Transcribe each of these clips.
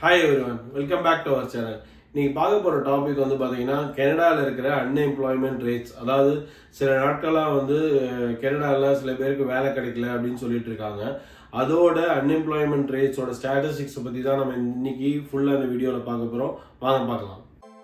hi everyone welcome back to our channel இன்னைக்கு பார்க்க போற டாபிக் வந்து பாத்தீங்கன்னா கனடால இருக்கிற அன்எம்ப்ளாய்மெண்ட் ரேட்ஸ் அதாவது சில நாட்களா வந்து அஹ், கனடால சில பேருக்கு வேலை கிடைக்கல அப்படின்னு சொல்லிட்டு இருக்காங்க அதோட அன்எம்ப்ளாய்மெண்ட் ரேட்ஸோட ஸ்டாட்டிஸ்டிக்ஸ் பத்தி தான் நம்ம இன்னைக்கு ஃபுல்லா இந்த வீடியோல பார்க்க போறோம் வாங்க பார்க்கலாம்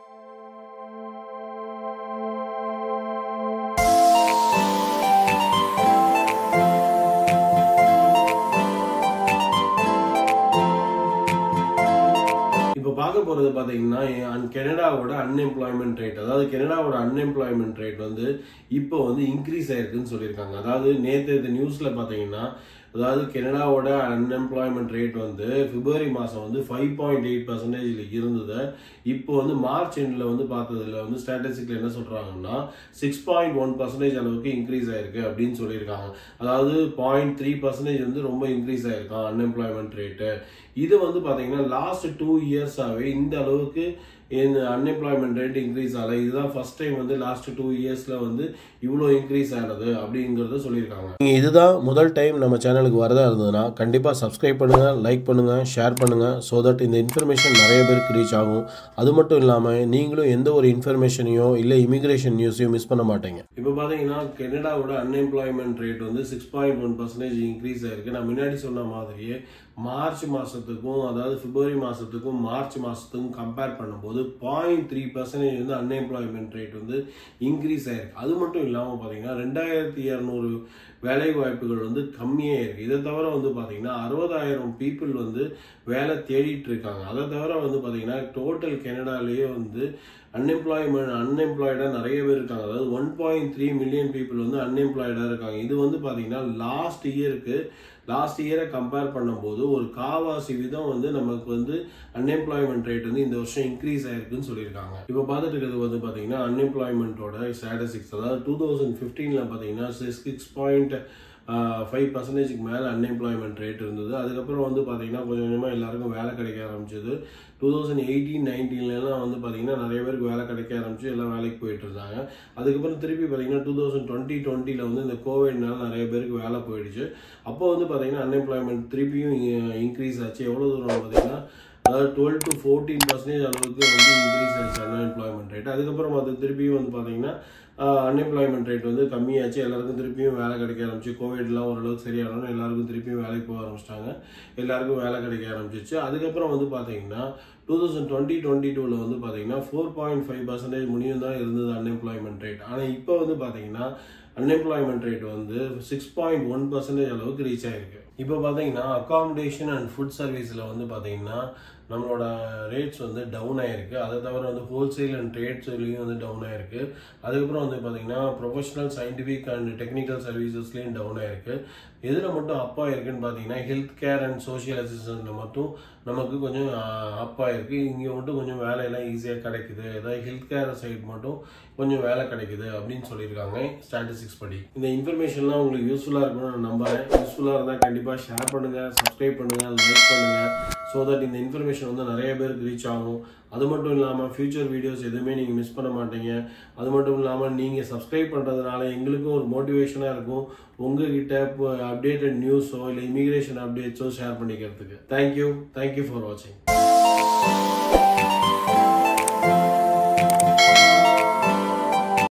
இப்போ பார்க்க போறது பாத்தீங்கன்னா அன்- கனடாவோட அன்எம்ப்ளாய்மெண்ட் ரேட் அதாவது கனடாவோட அன்எம்ப்ளாய்மெண்ட் ரேட் வந்து இப்போ வந்து இன்க்ரீஸ் ஆயிருக்குன்னு சொல்லியிருக்காங்க அதாவது நேற்று இந்த நியூஸ்ல பாத்தீங்கன்னா அதாவது கனடாவோட அன்எம்ப்ளாய்மெண்ட் ரேட் வந்து பிப்ரவரி மாசம் வந்து ஃபைவ் பாயிண்ட் எயிட் பர்சன்டேஜ்ல இருந்தது இப்போ வந்து மார்ச் எண்ட்ல வந்து பார்த்ததுல வந்து ஸ்டாட்டிஸ்டிக்ல என்ன சொல்றாங்கன்னா சிக்ஸ் பாயிண்ட் ஒன் பர்சன்டேஜ் அளவுக்கு இன்க்ரீஸ் ஆயிருக்கு அப்படின்னு சொல்லியிருக்காங்க அதாவது பாயிண்ட் த்ரீ பர்சன்டேஜ் வந்து ரொம்ப இன்க்ரீஸ் ஆயிருக்கான் அன்எம்ப்ளாய்மெண்ட் ரேட்டு இது வந்து பாத்தீங்கன்னா லாஸ்ட் டூ இயர்ஸாவே இந்த அளவுக்கு இந்த அன்எம்ப்ளாய்மெண்ட் ரேட் இன்க்ரீஸ் ஆகல இதுதான் ஃபர்ஸ்ட் டைம் வந்து லாஸ்ட் டூ இயர்ஸ்ல வந்து இவ்வளோ இன்க்ரீஸ் ஆனது அப்படிங்கறத சொல்லியிருக்காங்க நீங்க இதுதான் முதல் டைம் நம்ம சேனலுக்கு வரதா இருந்ததுன்னா கண்டிப்பா சப்ஸ்கிரைப் பண்ணுங்க லைக் பண்ணுங்க ஷேர் பண்ணுங்க ஸோ தட் இந்த இன்ஃபர்மேஷன் நிறைய பேருக்கு ரீச் ஆகும் அது மட்டும் இல்லாம நீங்களும் எந்த ஒரு இன்ஃபர்மேஷனையோ இல்ல இமிகிரேஷன் நியூஸையும் மிஸ் பண்ண மாட்டீங்க இப்போ பாத்தீங்கன்னா கனடாவோட அன்எம்ப்ளாய்மெண்ட் ரேட் வந்து six point one percentage increase ஆயிருக்கு நான் முன்னாடி சொன்ன மாதிரியே மார்ச் மாசத்துக்கும் அதாவது பிப்ரவரி மாசத்துக்கும் மார்ச் மாசத்துக்கும் கம்பேர் பண்ணும்போது பாயிண்ட் த்ரீ பர்சன்டேஜ் வந்து அன்எம்ப்ளாய்மெண்ட் ரேட் வந்து இன்க்ரீஸ் ஆயிருக்கு அது மட்டும் இல்லாமல் பார்த்தீங்கன்னா ரெண்டாயிரத்தி இரநூறு வேலை வாய்ப்புகள் வந்து கம்மியாக இருக்கு இதை தவிர வந்து பார்த்தீங்கன்னா அறுபதாயிரம் பீப்புள் வந்து வேலை தேடிட்டு இருக்காங்க அதை தவிர வந்து பார்த்தீங்கன்னா டோட்டல் கனடாலேயே வந்து அன்எம்ப்ளாய்மெண்ட் அன்எம்ப்ளாய்டாக நிறைய பேர் இருக்காங்க அதாவது one point three million people வந்து அன்எம்ப்ளாய்டாக இருக்காங்க இது வந்து பார்த்தீங்கன்னா லாஸ்ட் இயருக்கு லாஸ்ட் இயரை கம்பேர் பண்ணும்போது ஒரு காவாசி வீதம் வந்து நமக்கு வந்து அன்எம்ப்ளாய்மெண்ட் ரேட் வந்து இந்த வருஷம் இன்க்ரீஸ் ஆயிருக்குன்னு சொல்லியிருக்காங்க இப்போ பார்த்துட்டு இருக்கிறது வந்து பார்த்தீங்கன்னா அன்எம்ப்ளாய்மெண்ட்டோட ஸ்டாட்டிஸ்டிக்ஸ் அதாவது டூ தௌசண்ட் ஃபிஃப்டீனில் பார்த்தீங்கன்னா சிக்ஸ் பாயிண்ட் ஃபைவ் பர்சன்டேஜ்க்கு மேலே அன்எம்ப்ளாய்மெண்ட் ரேட் இருந்தது அதுக்கப்புறம் வந்து பார்த்தீங்கன்னா கொஞ்சம் கொஞ்சமாக எல்லாருக்கும் வேலை கிடைக்க ஆரம்பிச்சது டூ தௌசண்ட் எயிட்டீன் நைன்டீன்லாம் வந்து பார்த்தீங்கன்னா நிறைய பேருக்கு வேலை கிடைக்க ஆரம்பிச்சு எல்லாம் வேலைக்கு போயிட்டு இருந்தாங்க அதுக்கப்புறம் திருப்பி பார்த்தீங்கன்னா டூ தௌசண்ட் டுவெண்ட்டி டுவெண்ட்டியில் வந்து இந்த கோவிட்னால நிறைய பேருக்கு வேலை போயிடுச்சு அப்போ வந்து பார்த்தீங்கன்னா அன்எம்ப்ளாய்மெண்ட் திருப்பியும் இன்க்ரீஸ் ஆச்சு எவ்வளோ தூரம் பார்த்தீங்கன்னா அதாவது டுவெல் டு ஃபோர்டீன் பர்சன்டேஜ் அளவுக்கு வந்து இன்க்ரீஸ் ஆச்சு அன்எம்ப்ளாய்மெண்ட் ரேட் அதுக்கப்புறம் அது திருப்பியும் வந்து பார்த்தீங்கன்னா அன்எம்ப்ளாய்மெண்ட் ரேட் வந்து கம்மியாச்சு எல்லாருக்கும் திருப்பியும் வேலை கிடைக்க ஆரம்பிச்சு கோவிட்லாம் ஓரளவுக்கு சரியானோன்னு எல்லாருக்கும் திருப்பியும் வேலைக்கு போக ஆரம்பிச்சிட்டாங்க எல்லாருக்கும் வேலை கிடைக்க ஆரம்பிச்சிச்சு அதுக்கப்புறம் வந்து பார்த்தீங்கன்னா டூ தௌசண்ட் டுவெண்ட்டி டுவெண்ட்டி டூவில் வந்து பார்த்தீங்கன்னா ஃபோர் பாயிண்ட் ஃபைவ் பர்சன்டேஜ் முடியும் தான் இருந்தது அன்எம்ப்ளாய்மெண்ட் ரேட் ஆனால் இப்போ வந்து பார்த்தீங்கன்னா அன்எம்ப்ளாய்மெண்ட் ரேட் வந்து சிக்ஸ் பாயிண்ட் ஒன் பர்சன்டேஜ் அளவுக்கு ரீச் ஆயிருக்கு இப்போ பார்த்தீங்கன்னா அகாமடேஷன் அண்ட் ஃபுட் சர்வீஸில் வந்து பார்த்தீங்கன்னா நம்மளோட ரேட்ஸ் வந்து டவுன் ஆயிருக்கு அதை தவிர வந்து ஹோல்சேல் அண்ட் ட்ரேட்ஸ்லையும் வந்து டவுன் ஆயிருக்கு அதுக்கப்புறம் வந்து பார்த்தீங்கன்னா ப்ரொஃபஷனல் சயின்டிஃபிக் அண்ட் டெக்னிக்கல் சர்வீசஸ்லேயும் டவுன் ஆயிருக்கு எதில் மட்டும் அப்பா இருக்குன்னு பார்த்தீங்கன்னா ஹெல்த் கேர் அண்ட் சோஷியல் அசிஸ்டன்ட்ல மட்டும் நமக்கு கொஞ்சம் அப்பா இருக்கு இங்கே மட்டும் கொஞ்சம் வேலையெல்லாம் ஈஸியாக கிடைக்குது ஏதாவது ஹெல்த் கேர் சைடு மட்டும் கொஞ்சம் வேலை கிடைக்குது அப்படின்னு சொல்லியிருக்காங்க ஸ்டாட்டிஸ்டிக்ஸ் படி இந்த இன்ஃபர்மேஷன்லாம் உங்களுக்கு யூஸ்ஃபுல்லாக இருக்கும்னு நான் நம்புறேன் யூஸ்ஃபுல்லாக இருந்தால் கண்டிப்பாக ஷேர் பண்ணுங்க சப்ஸ்கிரைப் பண்ணுங்க லைக் பண்ணுங்க ஸோ தட் இந்த இன்ஃபர்மேஷன் வந்து நிறைய பேருக்கு ரீச் ஆகும் அது மட்டும் இல்லாமல் ஃபியூச்சர் வீடியோஸ் எதுவுமே நீங்கள் மிஸ் பண்ண மாட்டீங்க அது மட்டும் இல்லாமல் நீங்கள் சப்ஸ்கிரைப் பண்ணுறதுனால எங்களுக்கும் ஒரு மோட்டிவேஷனாக இருக்கும் உங்ககிட்ட அப்டேட்டட் நியூஸோ இல்லை இமிகிரேஷன் அப்டேட்ஸோ ஷேர் பண்ணிக்கிறதுக்கு தேங்க்யூ தேங்க்யூ ஃபார் வாட்சிங்